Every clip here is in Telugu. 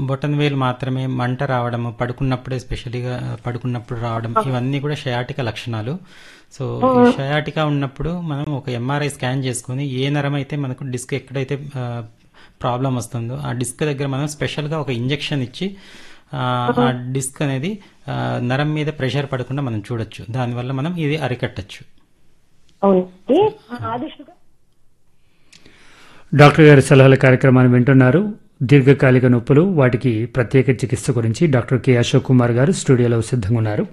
బొటన్ వేలు మాత్రమే మంట రావడము పడుకున్నప్పుడే స్పెషల్గా పడుకున్నప్పుడు రావడం ఇవన్నీ కూడా షయాటిక లక్షణాలు సో ఈ షయాటిక ఉన్నప్పుడు మనం ఒక ఎంఆర్ఐ స్కాన్ చేసుకొని ఏ నరం అయితే మనకు డిస్క్ ఎక్కడైతే ప్రాబ్లం వస్తుందో ఆ డిస్క్ దగ్గర మనం స్పెషల్గా ఒక ఇంజెక్షన్ ఇచ్చి ఆ ఆ డిస్క్ అనేది ఆ, నరం మీద ప్రెషర్ పడకుండా మనం చూడొచ్చు దానివల్ల మనం ఇది అరికట్టచ్చు అవునండి ఆది షుగర్ డాక్టర్ గారి సలహాల కార్యక్రమాన్ని వింటున్నారు దీర్ఘకాలిక నొప్పులు వాటికి ప్రత్యేక చికిత్స గురించి డాక్టర్ కె అశోక్ కుమార్ గారు స్టూడియోలో సిద్ధంగా ఉన్నారు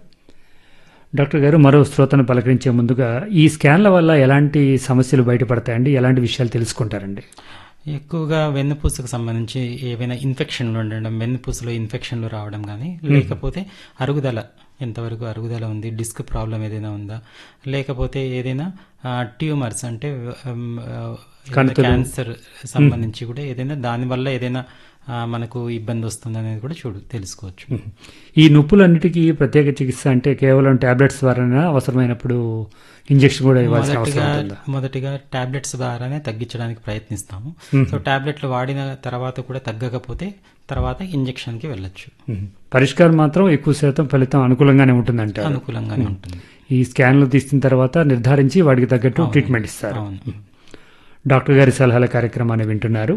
డాక్టర్ గారు మరో శ్రోతను పలకరించే ముందుగా ఈ స్కాన్ల వల్ల ఎలాంటి సమస్యలు బయటపడతాయండి ఎలాంటి విషయాలు తెలుసుకుంటారండి ఎక్కువగా వెన్నుపూసకు సంబంధించి ఏవైనా ఇన్ఫెక్షన్లు ఉండడం వెన్నుపూసలో ఇన్ఫెక్షన్లు రావడం కానీ లేకపోతే అరుగుదల ఎంతవరకు అరుగుదల ఉంది డిస్క్ ప్రాబ్లం ఏదైనా ఉందా లేకపోతే ఏదైనా ట్యూమర్స్ అంటే ఉమ్, ఆ, ఏదైనా క్యాన్సర్ సంబంధించి కూడా ఏదైనా దానివల్ల ఏదైనా ఆ, మనకు ఇబ్బంది వస్తుంది అనేది కూడా చూడు తెలుసుకోవచ్చు ఈ నొప్పులన్నిటికీ ప్రత్యేక చికిత్స అంటే కేవలం టాబ్లెట్స్ ద్వారానే అవసరమైనప్పుడు ఇంజెక్షన్ కూడా ఇవ్వాల్సిన అవసరం మొదటిగా ఉంటుందా మొదటిగా టాబ్లెట్స్ ద్వారానే తగ్గించడానికి ప్రయత్నిస్తాము సో టాబ్లెట్లు వాడిన తర్వాత కూడా తగ్గకపోతే తర్వాత ఇంజెక్షన్ కి వెళ్ళొచ్చు మ్మ్. పరిష్కారం మాత్రం ఎక్కువ శాతం ఫలితం అనుకూలంగానే ఉంటుందంటారు అనుకూలంగానే ఉంటుంది ఈ స్కాన్లు తీసిన తర్వాత నిర్ధారించి వాటికి తగ్గట్టు ట్రీట్మెంట్ ఇస్తారు అవును డాక్టర్ గారి సలహాల కార్యక్రమాన్ని వింటున్నారు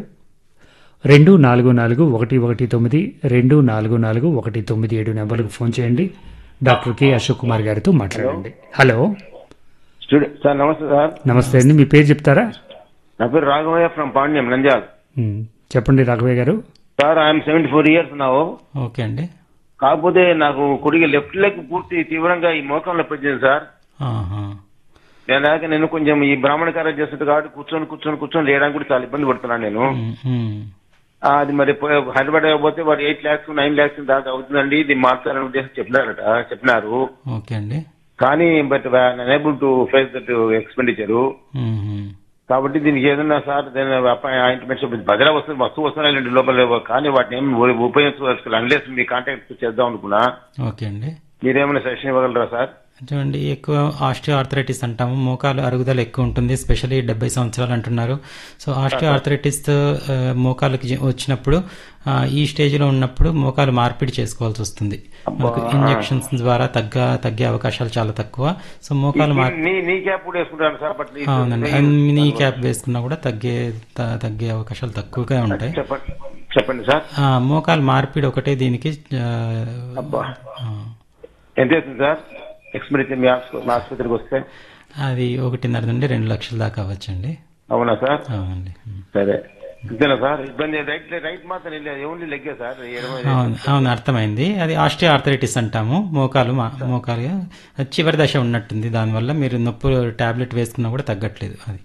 రెండు నాలుగు నాలుగు ఒకటి ఒకటి తొమ్మిది రెండు నాలుగు నాలుగు ఒకటి తొమ్మిది ఏడు నెంబర్లకు ఫోన్ చేయండి డాక్టర్ కె అశోక్ కుమార్ గారితో మాట్లాడండి హలో స్టూడెంట్ సార్ నమస్తే సార్ నమస్తే అండి మీ పేరు చెప్తారా నా పేరు రాఘవయ్య ఫ్రమ్ పాండ్యం నంద్యాల్ మ్మ్. చెప్పండి రాఘవయ్య గారు sir I'm seventy four years నావు ఓకే అండి కాకపోతే నాకు కుడికి లెఫ్ట్ లెగ్ పూర్తి తీవ్రంగా ఈ మోకంలో పెట్టింది సార్ ఆహా. నేను దాకా నేను కొంచెం ఈ బ్రాహ్మణ కార్యం చేస్తుంది కాబట్టి కూర్చొని కూర్చొని కూర్చొని లేయడానికి కూడా చాలా ఇబ్బంది పడుతున్నాను నేను ఉమ్, ఉమ్. ఆ, అది మరి పో- హైదరాబాద్ పోతే వాడు ఎయిట్ ల్యాక్స్ నైన్ ల్యాక్స్ దాకా అవుతుందండి ఇది మార్చాలని ఉద్దేశం చెప్పినారట చెప్పినారు ఓకే అండి కానీ but unable to face that expenditure um, um. కాబట్టి దీనికి ఏదన్నా సార్ ఆయింట్మెంట్స్ బదిలా వస్తుంది వస్తువు వస్తున్నాయి లోపల కానీ వాటిని ఏమి ఉపయోగించుకోవచ్చు అన్లెస్ మీ కాంటాక్ట్ చేద్దాం అనుకున్నా ఓకే అండి మీరేమైనా సజెషన్ ఇవ్వగలరా సార్ చూడండి ఎక్కువ ఆస్టియో ఆర్థరైటిస్ అంటాము మోకాలు అరుగుదల ఎక్కువ ఉంటుంది స్పెషల్లీ డెబ్బై సంవత్సరాలు అంటున్నారు సో ఆస్టియో ఆర్థరైటిస్ ఆ, మోకాలుకి జ- వచ్చినప్పుడు ఆ, ఈ స్టేజ్లో ఉన్నప్పుడు మోకాలు మార్పిడి చేసుకోవాల్సి వస్తుంది మనకు ఇంజెక్షన్స్ ద్వారా తగ్గ తగ్గే అవకాశాలు చాలా తక్కువ సో మోకాలు మార్ నీ నీ క్యాప్ కూడా వేసుకుంటాను సార్ బట్ ఈ- అవునండి అన్ని క్యాప్ వేసుకున్నా కూడా తగ్గే త- తగ్గే అవకాశాలు తక్కువగా ఉంటాయి చెప్పండి చెప్పండి సార్ ఆ, మోకాలు మార్పిడి ఒకటే దీనికి ఆ, అబ్బా ఆ, ఎంత అవుతుంది సార్ ఎక్స్పెండిచర్ మీ ఆస్ప- మా ఆసుపత్రికి వస్తే అది ఒకటిన్నర నుండి రెండు లక్షల దాకా అవ్వచ్చండి అవునా సార్ అవునండి సరే అంతేనా సార్ ఇబ్బంది రైట్ రైట్ మాత్రం లేదు ఓన్లీ లెగ్గే సార్ ఇరవై అవును అవును అర్థమైంది అది ఆస్టియో ఆర్థరైటిస్ అంటాము మోకాలు మా- మోకాలు అది చివరి దశ ఉన్నట్టుంది దానివల్ల మీరు నొప్పి టాబ్లెట్ వేసుకున్నా కూడా తగ్గట్లేదు అది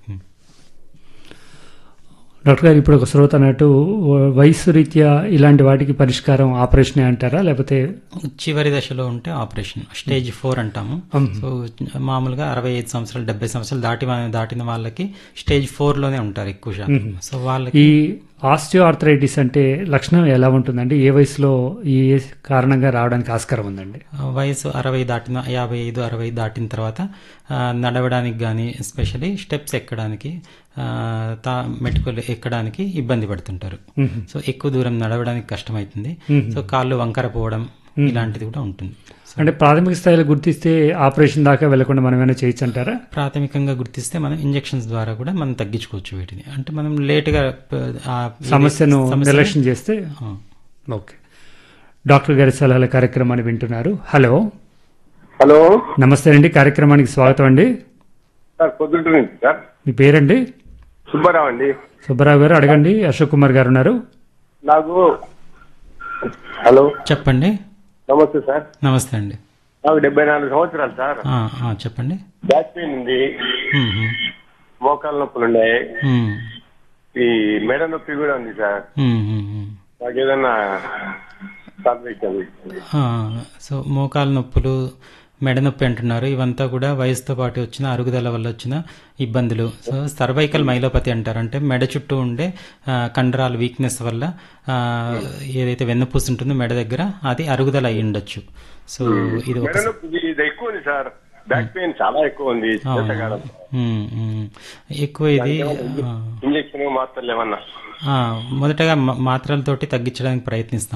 డాక్టర్ గారు ఇప్పుడు ఒక శ్రోత అన్నట్టు వయసు రీత్యా ఇలాంటి వాటికి పరిష్కారం ఆపరేషనే అంటారా లేకపోతే చివరి దశలో ఉంటే ఆపరేషన్ స్టేజ్ ఫోర్ అంటాము సో మామూలుగా అరవై ఐదు సంవత్సరాలు డెబ్బై సంవత్సరాలు దాటి దాటిన వాళ్ళకి స్టేజ్ ఫోర్ లోనే ఉంటారు ఎక్కువ శాతం సో వాళ్ళకి ఈ ఆస్టియో ఆర్థరైటిస్ అంటే లక్షణం ఎలా ఉంటుందండి ఏ వయసులో ఏ కారణంగా రావడానికి ఆస్కారం ఉందండి వయసు అరవై దాటిన యాభై ఐదు అరవై దాటిన తర్వాత ఆ, నడవడానికి కానీ ఎస్పెషలీ స్టెప్స్ ఎక్కడానికి ఆ, తా మెటుకలు ఎక్కడానికి ఇబ్బంది పడుతుంటారు సో ఎక్కువ దూరం నడవడానికి కష్టమవుతుంది సో కాళ్ళు వంకర పోవడం ఇలాంటిది కూడా ఉంటుంది సో అంటే ప్రాథమిక స్థాయిలో గుర్తిస్తే ఆపరేషన్ దాకా వెళ్లకుండా మనం ఏమైనా చేయొచ్చు అంటారా ప్రాథమికంగా గుర్తిస్తే మనం ఇంజెక్షన్స్ ద్వారా కూడా మనం తగ్గించుకోవచ్చు వీటిని అంటే మనం లేటుగా ప- ఆ ఇది- సమస్యను సమస్యను- నిర్లక్ష్యం చేస్తే ఆ. ఓకే డాక్టర్ గారి సలహాల కార్యక్రమాన్ని వింటున్నారు హలో హలో నమస్తే అండి కార్యక్రమానికి స్వాగతం అండి సార్ పొద్దుట నుంచి సార్ మీ పేరండి సుబ్బారావు అండి సుబ్బారావు గారు అడగండి అశోక్ కుమార్ గారు ఉన్నారు నాకు హలో చెప్పండి నమస్తే సార్ నమస్తే అండి నాకు డెబ్బై నాలుగు సంవత్సరాలు సార్ ఆ, ఆ, చెప్పండి బ్యాక్ పెయిన్ ఉంది ఉమ్, ఉమ్, మోకాలు నొప్పులు ఉన్నాయి ఉమ్, ఈ మెడ నొప్పి కూడా ఉంది సార్ ఉమ్, ఉమ్, ఉమ్. నాకు ఏదన్నా సాల్వేషన్ ఆ, సో మోకాలు నొప్పులు మెడ నొప్పి అంటున్నారు ఇవంతా కూడా వయసుతో పాటు వచ్చిన అరుగుదల వల్ల వచ్చిన ఇబ్బందులు సో సర్వైకల్ మైలోపతి అంటారు అంటే మెడ చుట్టూ ఉండే ఆ, కండరాల వీక్నెస్ వల్ల ఆ, ఏదైతే వెన్నుపూస ఉంటుందో మెడ దగ్గర అది అరుగుదల అయి ఉండొచ్చు సో ఇది ఒక మెడ నొప్పి ఇది ఎక్కువ ఉంది సార్ బ్యాక్ పెయిన్ చాలా ఎక్కువ ఉంది చేతకాలం ఉమ్, ఉమ్. ఎక్కువ ఇది ఆ, ఇంజక్షన్ మాత్రలు ఏమన్నా ఆ, మొదటగా మా- మాత్రలతోటి తగ్గించడానికి ప్రయత్నిస్తాం